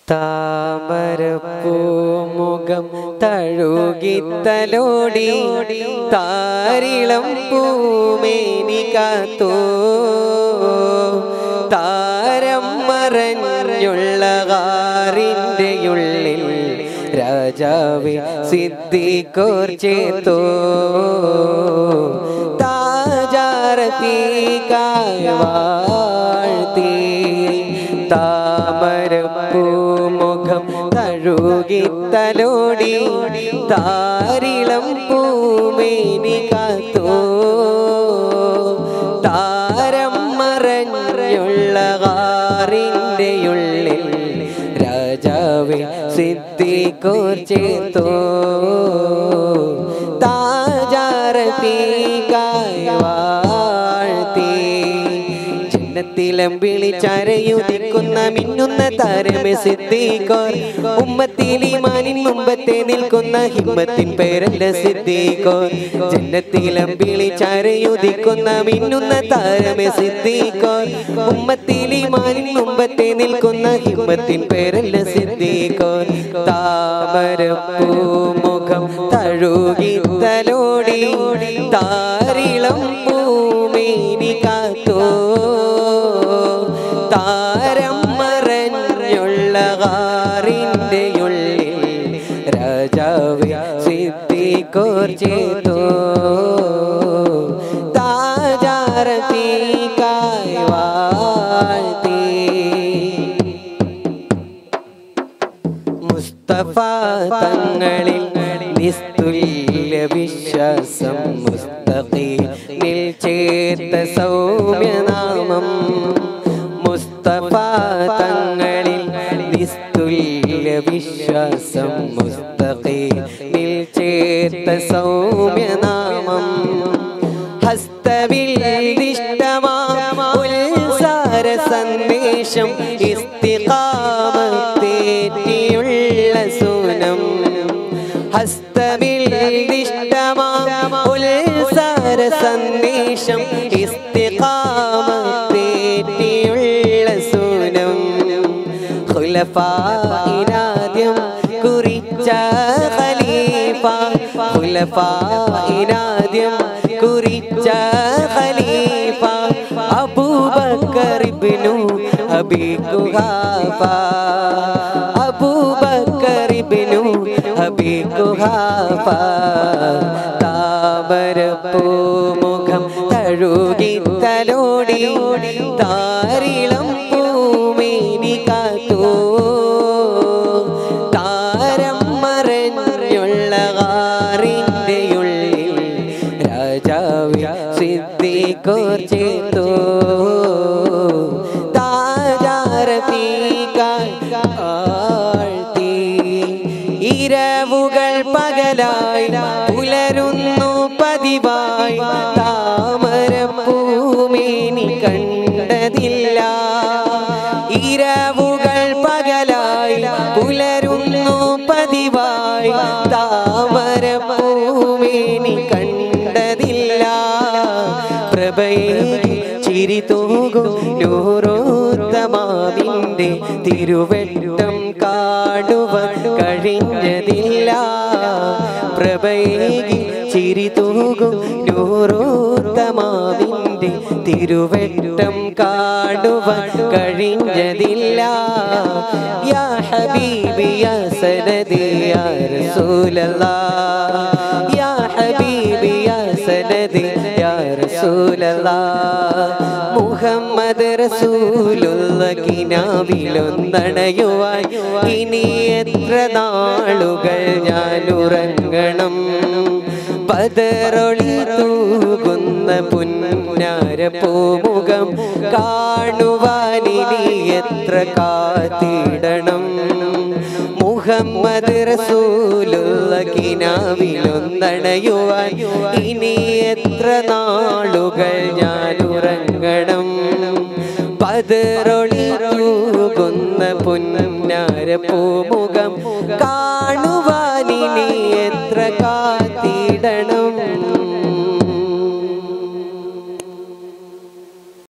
താമരപ്പൂമുഖം തഴുകിത്തലോടി താരിളം പൂമേനി കാത്തോ താരം മറഞ്ഞുള്ള കാറിൻ്റെ ഉള്ളിൽ രാജാവെ സിദ്ധിക്കോർ ചേത്തോ താജാരത്തിക്കായ വാഴ്ത്തി താമരപ്പൂമുഖം തഴുകി തലോടി താരിളം പൂമേനി കാത്തോ താരം മറഞ്ഞുള്ള കാറിൻ്റെ ഉള്ളിൽ രാജാവെ സിദ്ധിക്കോർ ചേത്തോ താജാരത്തിക്കായ വാഴ്ത്തി ചിന്നത്തിലം വിളിച്ചരയുദിക്കുന്ന മിന്നുന്ന താരമെ സിദ്ധിക്കോർ ഉമ്മത്തിലിമാനിൻ മുമ്പത്തെ നിൽക്കുന്ന ഹിമ്മത്തിൻ പേരല്ല സിദ്ധിക്കോർ ജന്നത്തിലം വിളിച്ചരയുദിക്കുന്ന മിന്നുന്ന താരമെ സിദ്ധിക്കോർ ഉമ്മത്തിലിമാനിൻ മുമ്പത്തെ നിൽക്കുന്ന ഹിമ്മത്തിൻ പേരല്ല സിദ്ധിക്കോർ താമരപ്പൂമുഖം തഴുകി തലോടി താരിളം പൂമേനി കാത്തോ താരം മറഞ്ഞുള്ള കാറിൻ്റെ ഉള്ളിൽ രാജാവ് സിദ്ധിക്കോർ ചേത്തോ താജാരത്തിക്കായി വാഴ്ത്തി മുസ്തഫ തങ്ങളിൽ നിസ്തുല്യ വിശ്വാസം മുസ്തഖീമിൽ ചേർത്ത സൗമ്യനാമം മുസ്തഫ തങ്ങളിൽ നിസ്തുല്യ വിശ്വാസം മുസ്തഖീമിൽ ചേർത്ത സൗമ്യനാമം ഹസ്തവിൽ ഉത്സാര സന്ദേശം ഇസ്തികാമത്തേറ്റിയുള്ള സൂനം ഹസ്തവിൽ ഉത്സാര സന്ദേശം ഇസ്തികാമത്തേറ്റിയുള്ള സൂനം ഖുലഫായിനാദ്യം കുറിച്ച ഖലീഫ ഖുലഫായിനാദ്യം കുറിച്ച ഖലീഫ അബൂബക്കർ ഇബ്നു അബീ ഖുഹാഫ അബൂബക്കർ ഇബ്നു അബീ ഖുഹാഫ താമരപ്പൂമുഖം തഴുകി തലോടി താരിളം പൂമേനി കാത്തോ താരം മറഞ്ഞുള്ള കാറിൻ്റെ ഉള്ളിൽ രാജാവ് സിദ്ധിക്കോർ ചേത്തോ താജാരത്തിക്കാഴ്ത്തി ഇരവുകൾ പകലായി പുലരുന്നു പതിവായി താമരപ്പൂമേനി കണ്ടതില്ല ഇരവുകൾ പകലായി പുലരുന്നു പതിവായി താമരപ്പൂമേനി കണ്ടതില്ല പ്രഭയെ ചിരി തൂകും നൂറോത്തമാവിൻ്റെ തിരുവെട്ടം കാണുവാൻ കഴിഞ്ഞതില്ല പ്രഭയേകി ചിരി തൂകും നൂറോത്തമാവിൻ്റെ തിരുവെട്ടം കാണുവാൻ കഴിഞ്ഞതില്ല യാ ഹബീബി യാ സനദി യാ റസൂലല്ലാഹ് യാ ഹബീബി യാ സനദി യാ റസൂലല്ലാഹ് മുഹമ്മദ് റസൂലുള്ള കിനാവിലൊന്നണയുവാൻ ഇനി എത്ര നാളുകൾ ഞാൻ ഉറങ്ങണം പതറൊളി തൂകുന്ന പുന്നാര പൂമുഖം കാണുവാൻ ഇനി എത്ര കാത്തിടണം മുഹമ്മദ് റസൂലുള്ള കിനാവിലൊന്നണയുവാൻ ഇനി എത്ര നാളുകൾ ഞാൻ ഉറങ്ങണം പതറൊളി തൂകുന്ന പുന്നാര പൂമുഖം കാണുവാൻ ഇനി എത്ര കാത്തിടണം